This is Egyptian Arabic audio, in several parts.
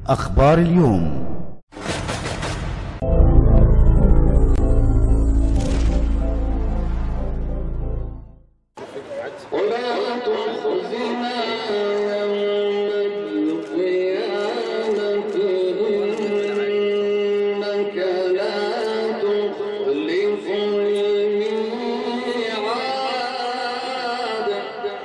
أخبار اليوم ولا تخزنا يوم القيامة إنك لا تخلف الميعاد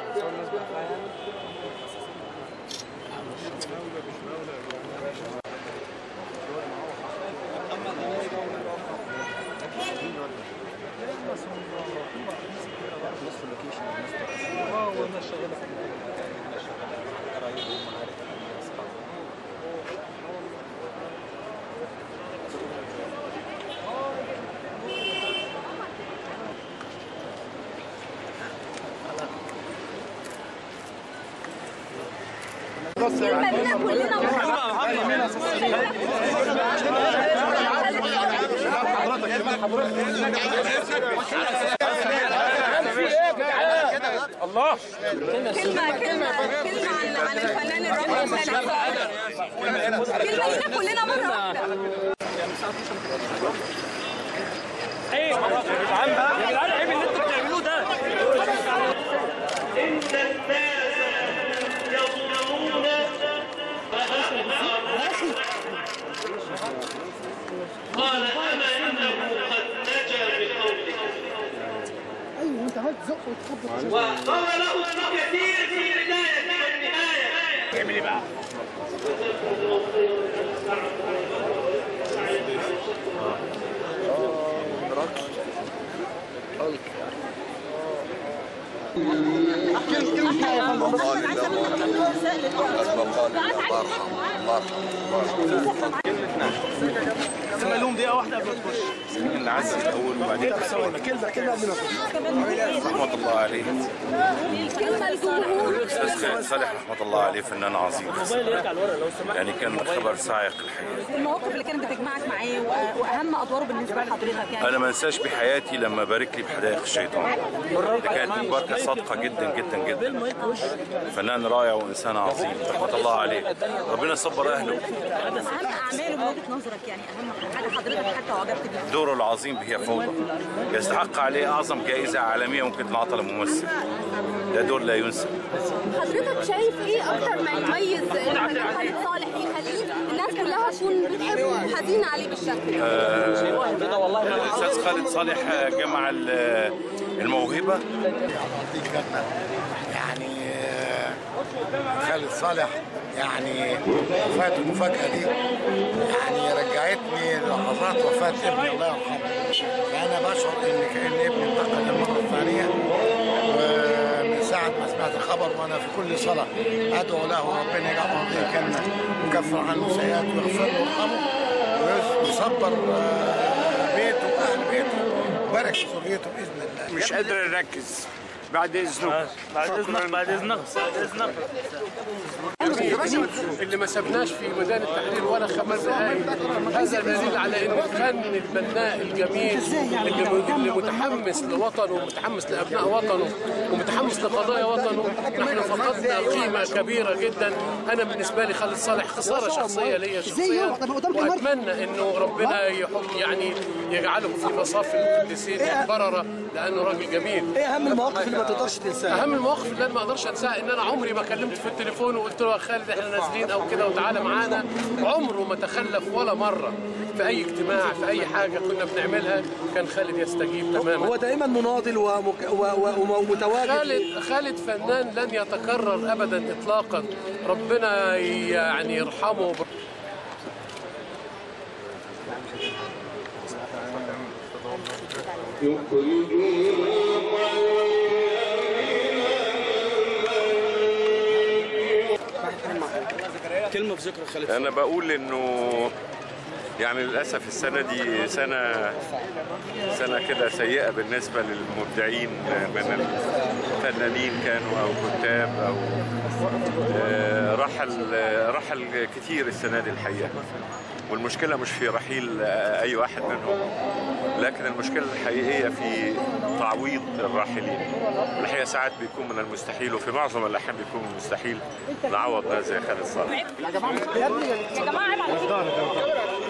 كلمة كلنا كلمة كلمة كلمة عن عن الفنان الراحل سامح كلمة لينا كلنا مرة واحدة ايه يا جدعان بقى يا جدعان عيب اللي انتوا بتعملوه ده قال أما إنه قد نجا بقوله أيوه أنت عملت زق وتخبط وقال له ابن كثير في البداية والنهاية اعمل ايه بقى لما لهم دقيقه واحده قبل ما تخش نعزز الاول وبعدين كلمه كلمه قبل ما تخش رحمه الله عليه كلمة الجمهور استاذ صالح رحمه الله عليه فنان عظيم الموبايل يرجع لورا لو سمحت يعني كان خبر صاعق الحقيقه المواقف اللي كانت بتجمعك معاه وأ- واهم ادواره بالنسبه لحضرتك يعني انا ما انساش بحياتي لما بارك لي بحدائق الشيطان دي كانت مباركه صادقه جدا جدا جدا فنان رائع وانسان عظيم رحمه الله عليه ربنا يصبر اهله اهم اعماله من وجهه نظرك يعني اهم حاجه حضرتك حتى اعجبت بيها دوره العظيم هي فوضى يستحق عليه اعظم جائزه عالميه ممكن تنعطى لممثل ده دور لا ينسى حضرتك شايف ايه اكتر ما يميز الفنان خالد صالح يخليه الناس كلها تكون بتحبه وحزينه عليه بالشكل ده الاستاذ خالد صالح جمع ال- الموهبه يعني آه، خالد صالح يعني وفاته المفاجأة دي يعني رجعتني لحظات وفاة ابني الله يرحمه فأنا بشعر إن كأن ابني انتقل للمرة الثانية ومن ساعة ما سمعت الخبر وأنا في كل صلاة أدعو له ربنا يجعل مرضيه كلمة ويكفر عنه سيئاته ويغفر له ويرحمه ويصبر آه، بيته وأهل بيته وبارك في ذريته بإذن الله مش قادر اركز بعد اذنك بعد اذنك بعد اذنك بعد اذنك اللي ما سبناش في ميدان التحرير ولا خمس دقائق هذا دليل على ان الفن البناء الجميل اللي اللي متحمس لوطنه ومتحمس لابناء وطنه ومتحمس لقضايا وطنه نحن فقدنا قيمه كبيره جدا انا بالنسبه لي خالد صالح خساره شخصيه ليا شخصيا واتمنى انه ربنا يحط يعني يجعله في مصاف القديسين البرره لانه راجل جميل ايه اهم المواقف اللي ما تقدرش تنساها؟ اهم المواقف اللي انا ما اقدرش انساها ان انا عمري ما كلمت في التليفون وقلت له يا خالد احنا نازلين او كده وتعالى معانا عمره ما تخلف ولا مره في اي اجتماع في اي حاجه كنا بنعملها كان خالد يستجيب تماما هو دائما مناضل ومك... و... و... ومتواجد خالد خالد فنان لن يتكرر ابدا اطلاقا ربنا يعني يرحمه كلمه في ذكر خالد انا بقول انه يعني للاسف السنه دي سنه سنه كده سيئه بالنسبه للمبدعين من الفنانين كانوا او كتاب او آه، رحل رحل كتير السنه دي الحقيقه والمشكله مش في رحيل آه، اي واحد منهم لكن المشكله الحقيقيه في تعويض الراحلين الحقيقه ساعات بيكون من المستحيل وفي معظم الاحيان بيكون من المستحيل نعوض ناس زي خالد صالح يا جماعه عيب عليكم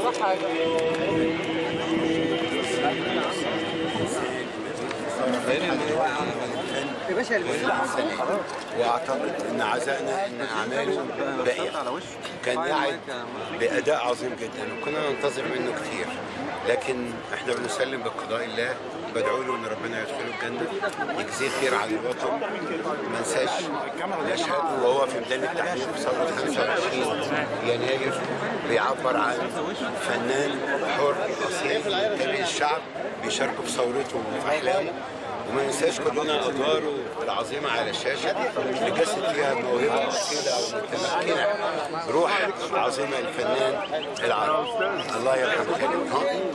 واعتقد ان عزائنا ان اعماله باقيه كان يعد باداء عظيم جدا وكنا ننتظر منه كتير لكن احنا بنسلم بقضاء الله بدعو له ان ربنا يدخله الجنه يجزيه خير على الوطن ما ننساش مشهده وهو في ميدان التحرير في ثوره 25 يناير بيعبر عن فنان حر اصيل جميع الشعب بيشاركوا في ثورته وفي احلامه وما ننساش كلنا ادواره العظيمه على الشاشه اللي جسد فيها موهبه اصيله او متمكنه روح عظيمه الفنان العربي الله يرحمه خالد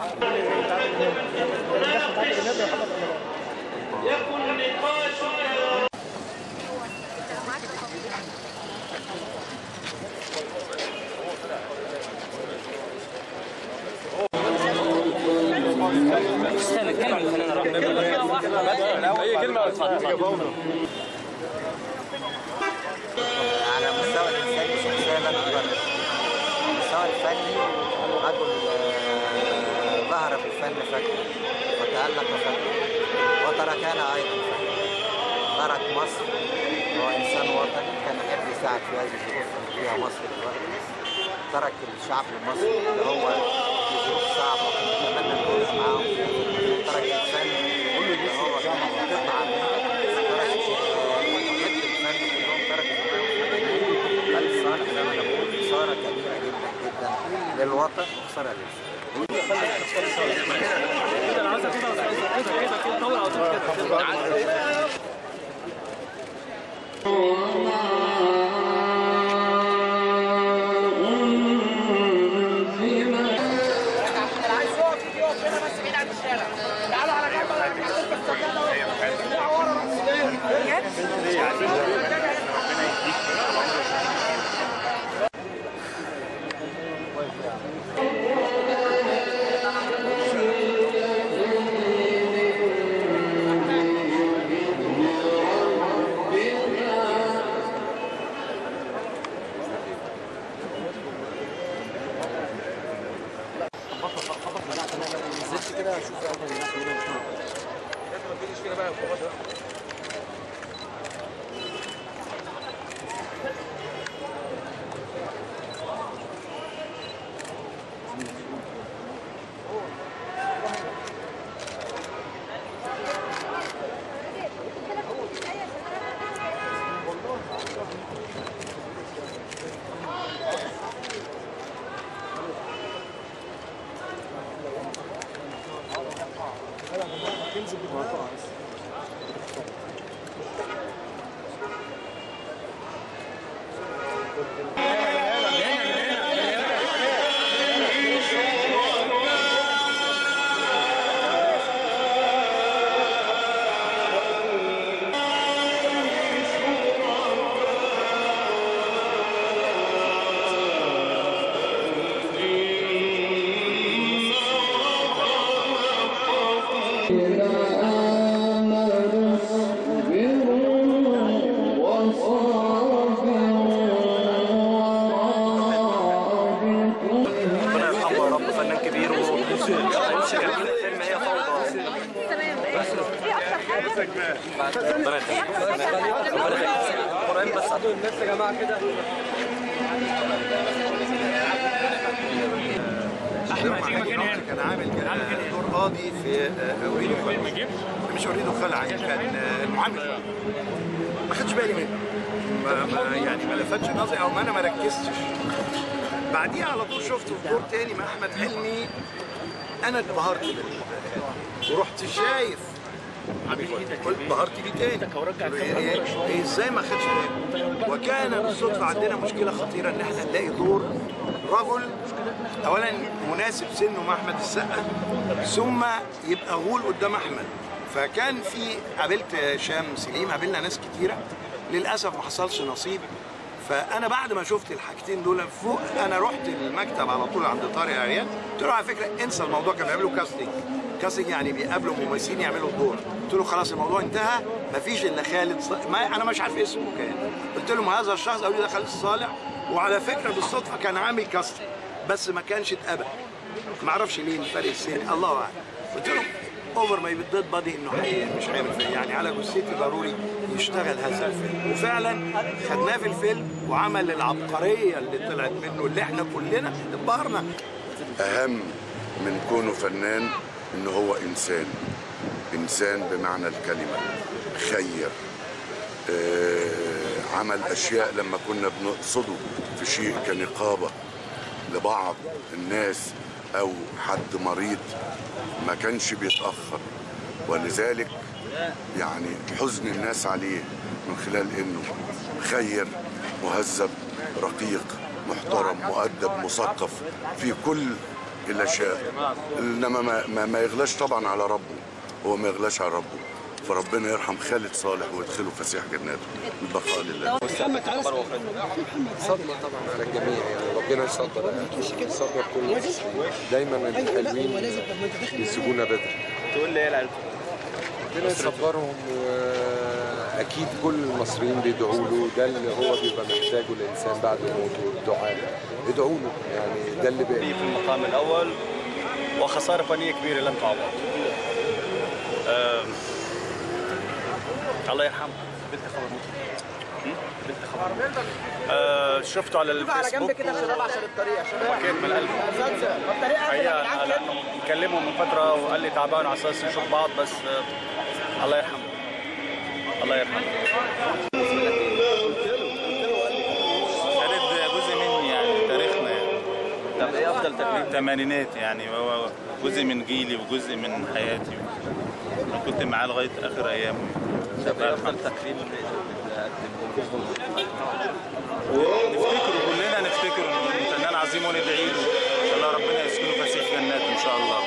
يكن نقاشك اي كلمه اتفضل على مستوى الانساني شخصيا لن اجرب المستوى الفني رجل آه، ظهر في الفن فجأة وتألق فجأة وتركنا أيضا فجأة ترك مصر هو إنسان وطني كان يحب يساعد في هذه الظروف اللي فيها مصر دلوقتي ترك الشعب المصري اللي هو في ظروف صعبة ونتمنى نكون معاهم ترك الفن اللي هو كان قطعة منه ترك آه، يحب الفن كلهم ترك الفن بل صالح زي ما انا بقول خسارة كبيرة جدا جدا للوطن وخسارة للفن ربنا يرحمه يا رب فنان كبير ومش جميل الفيلم هي فوضى تمام ايه اكتر حاجه ربنا يخليك ربنا يخليك القرآن بس الناس يا جماعه كده كان عامل دور قاضي في آه، اريد خلع مش اريد خلع كان آه، المعامل ما خدش بالي منه ما ما يعني ما لفتش نظري او ما انا ما ركزتش بعديها على طول شفته في دور تاني مع احمد حلمي انا اتبهرت بال- ورحت شايف قلت بهرت بيه تاني إيه- إيه- إيه ازاي ما خدش بالي وكان بالصدفه عندنا مشكله خطيره ان احنا نلاقي دور رجل اولا مناسب سنه مع احمد السقا ثم يبقى غول قدام احمد فكان في قابلت شام سليم قابلنا ناس كتيره للاسف ما حصلش نصيب فانا بعد ما شفت الحاجتين دول فوق انا رحت المكتب على طول عند طارق عريان قلت له على فكره انسى الموضوع كانوا بيعملوا كاستنج كاستنج يعني بيقابلوا ممثلين يعملوا الدور قلت له خلاص الموضوع انتهى مفيش الا خالد ص... ما انا مش عارف اسمه كان قلت لهم هذا الشخص قالوا لي ده خالد صالح وعلى فكره بالصدفه كان عامل كاستنج بس ما كانش اتقبل ما اعرفش ليه فرق السن الله اعلم قلت لهم اوفر ما يبدد بادي انه حقيقي مش هيعمل فيلم يعني على جثتي ضروري يشتغل هذا الفيلم وفعلا خدناه في الفيلم وعمل العبقريه اللي طلعت منه اللي احنا كلنا انبهرنا أهم من كونه فنان إن هو إنسان إنسان بمعنى الكلمة خير آه، عمل أشياء لما كنا بنقصده في شيء كنقابة لبعض الناس أو حد مريض ما كانش بيتأخر ولذلك يعني حزن الناس عليه من خلال إنه خير مهذب رقيق محترم مؤدب مثقف في كل الاشياء انما ما, ما, ما يغلاش طبعا على ربه هو ما يغلاش على ربه فربنا يرحم خالد صالح ويدخله فسيح جناته البقاء لله صدمة طبعا على الجميع يعني ربنا يصبر يعني صدمة كل المصريين دايما الحلوين بيسيبونا بدري تقول لي ايه العيال ربنا يصبرهم واكيد كل المصريين بيدعوا له ده اللي هو بيبقى محتاجه الانسان بعد موته الدعاء ادعوا له يعني ده اللي بي... في المقام الاول وخساره فنيه كبيره لم تعوض آم، الله يرحمه بنت خبر موت بنت خبر آه شفته على الفيسبوك كده يا شباب عشان الطريق يا شباب وكيف من قلبي الطريق حقيقة أنا مكلمه من فترة وقال لي تعبان على أساس نشوف بعض بس آه، الله يرحمه الله يرحمه خالد جزء مني يعني تاريخنا يعني طب إيه أفضل تكريم؟ الثمانينات يعني هو جزء من جيلي وجزء من حياتي انا كنت معاه لغايه اخر ايامه طب إيه أفضل تكريم تقدمه نفتكره كلنا نفتكره إنه فنان عظيم وندعي له ان شاء الله ربنا يسكنه فسيح جنات ان شاء الله